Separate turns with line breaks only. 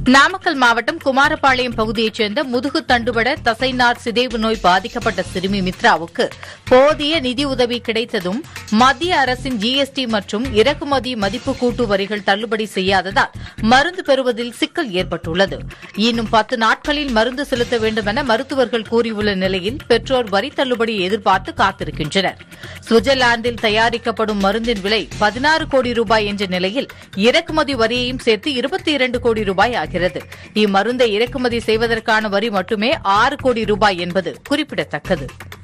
நாமக்கல் மாவட்டம் குமாரபாளையம் பகுதியைச் சேர்ந்த முதுகு தண்டுவட தசைநார் சிதைவு நோய் பாதிக்கப்பட்ட சிறுமி மித்ராவுக்கு போதிய நிதி உதவி கிடைத்ததும் மத்திய அரசின் ஜிஎஸ்டி மற்றும் இறக்குமதி மதிப்பு கூட்டு வரிகள் தள்ளுபடி செய்யாததால் மருந்து பெறுவதில் சிக்கல் ஏற்பட்டுள்ளது இன்னும் பத்து நாட்களில் மருந்து செலுத்த வேண்டும் என மருத்துவர்கள் கூறியுள்ள நிலையில் பெற்றோர் வரி தள்ளுபடி எதிர்பார்த்து காத்திருக்கின்றனர் சுவிட்சர்லாந்தில் தயாரிக்கப்படும் மருந்தின் விலை பதினாறு கோடி ரூபாய் என்ற நிலையில் இறக்குமதி வரியையும் சேர்த்து இருபத்தி இரண்டு கோடி ரூபாய் ஆகிறது இம்மருந்தை இறக்குமதி செய்வதற்கான வரி மட்டுமே ஆறு கோடி ரூபாய் என்பது குறிப்பிடத்தக்கது